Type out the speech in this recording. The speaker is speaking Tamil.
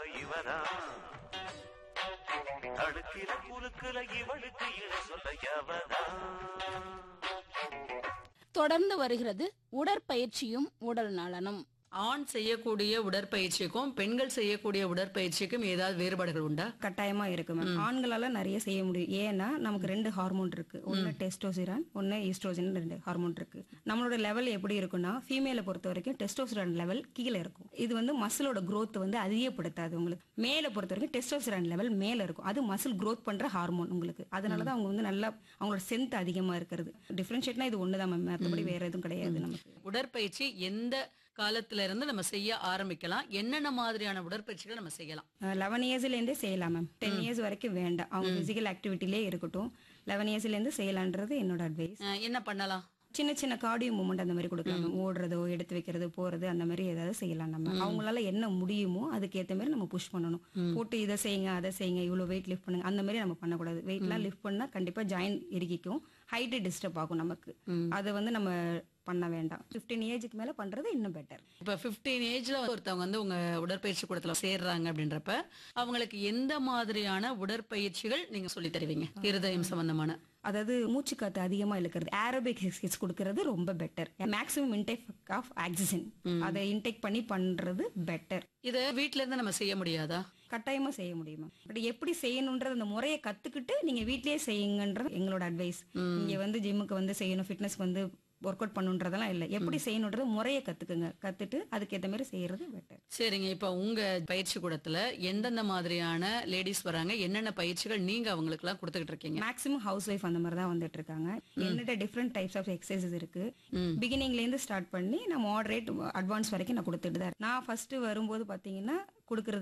இவனா தடுக்கிற குறுக்குல இவளுக்கு இணை சொல்ல எவனா தொடர்ந்து வருகிறது உடற்பயிற்சியும் உடல் நலனும் ஆண் செய்யக்கூடிய உடற்பயிற்சிக்கும் பெண்கள் செய்யக்கூடிய உடற்பயிற்சிக்கும் ஏதாவது வேறுபாடுகள் உண்டா கட்டாயமா இருக்கு மேம் ஆண்களால நிறைய செய்ய முடியும் ஏன்னா நமக்கு ரெண்டு ஹார்மோன் இருக்கு ஒன்னு டெஸ்டோசிரான் ஒன்னு ஈஸ்ட்ரோஜன் ரெண்டு ஹார்மோன் இருக்கு நம்மளோட லெவல் எப்படி இருக்குன்னா ஃபீமேலை பொறுத்த வரைக்கும் டெஸ்டோசிரான் லெவல் கீழே இருக்கும் இது வந்து மசிலோட growth வந்து அதிகப்படுத்தாது உங்களுக்கு மேல பொறுத்த வரைக்கும் டெஸ்டோசிரான் லெவல் மேல இருக்கும் அது மசில் growth பண்ற ஹார்மோன் உங்களுக்கு அதனாலதான் அவங்க வந்து நல்லா அவங்களோட ஸ்ட்ரென்த் அதிகமா இருக்கிறது டிஃபரன்ஷியேட்னா இது ஒண்ணுதான் மேம் மற்றபடி வேற எதுவும் கிடையாது நமக்கு உடற்பயிற்சி எந்த காலத்துல இருந்து நம்ம செய்ய ஆரம்பிக்கலாம் என்னென்ன மாதிரியான உடற்பயிற்சிகள் நம்ம செய்யலாம் லெவன் இயர்ஸ்லேருந்தே செய்யலாம் மேம் டென் இயர்ஸ் வரைக்கும் வேண்டாம் அவங்க பிசிக்கல் ஆக்டிவிட்டிலே இருக்கட்டும் லெவன் இயர்ஸ்லேருந்து செய்யலான்றது என்னோட அட்வைஸ் அஹ் என்ன பண்ணலாம் சின்ன சின்ன கார்டியோ மூமெண்ட் அந்த மாதிரி கொடுக்கலாம் மேம் ஓடுறதோ எடுத்து வைக்கிறது போறது அந்த மாதிரி ஏதாவது செய்யலாம் நம்ம அவங்களால என்ன முடியுமோ அதுக்கு ஏத்த மாதிரி நம்ம புஷ் பண்ணணும் போட்டு இதை செய்யுங்க அதை செய்யுங்க இவ்வளவு வெயிட் லிஃப்ட் பண்ணுங்க அந்த மாதிரி நம்ம பண்ணக்கூடாது வெயிட்லாம் லிஃப்ட் பண்ணா கண்டிப்பா ஜாயின் இறுகிக்கும் ஹைட்டு டிஸ்டர்ப் ஆகும் நமக்கு அதை வந்து நம்ம பண்ண வேண்டாம் 15 ஏஜுக்கு மேல பண்றது இன்னும் பெட்டர் இப்ப 15 ஏஜ்ல ஒருத்தவங்க வந்து உங்க உடற்பயிற்சி கூடத்துல சேர்றாங்க அப்படின்றப்ப அவங்களுக்கு எந்த மாதிரியான உடற்பயிற்சிகள் நீங்க சொல்லி தருவீங்க இருதயம் சம்பந்தமான அதாவது மூச்சு காத்து அதிகமா இழுக்கிறது ஏரோபிக் எக்ஸசைஸ் கொடுக்கறது ரொம்ப better maximum intake of oxygen அதை இன்டேக் பண்ணி பண்றது பெட்டர் இத வீட்ல இருந்து நம்ம செய்ய முடியாதா கட்டாயமா செய்ய முடியுமா பட் எப்படி செய்யணும்ன்றது அந்த முறையை கத்துக்கிட்டு நீங்க வீட்லயே செய்யுங்கன்றது எங்களோட அட்வைஸ் நீங்க வந்து ஜிம்முக்கு வந்து செய்யணும் ஃபிட்னஸ்க்கு வந்து ஒர்க் அவுட் பண்ணுன்றதெல்லாம் இல்ல எப்படி செய்யணுன்றது முறையை கத்துக்குங்க கத்துட்டு அதுக்கேத்த மாதிரி செய்யறது பெட்டர் சரிங்க இப்ப உங்க பயிற்சி கூடத்துல எந்தெந்த மாதிரியான லேடிஸ் வராங்க என்னென்ன பயிற்சிகள் நீங்க அவங்களுக்கு எல்லாம் கொடுத்துக்கிட்டு இருக்கீங்க மேக்ஸிமம் ஹவுஸ் ஒய்ஃப் அந்த மாதிரி தான் வந்துட்டு இருக்காங்க என்னட்ட டிஃப்ரெண்ட் டைப்ஸ் ஆஃப் எக்ஸசைசஸ் இருக்கு பிகினிங்ல இருந்து ஸ்டார்ட் பண்ணி நான் மாடரேட் அட்வான்ஸ் வரைக்கும் நான் கொடுத்துட்டு தான் இருக்கேன். நான் ஃபர்ஸ்ட் வரும்போது பாத்தீங்கன்னா கொடுக்கறது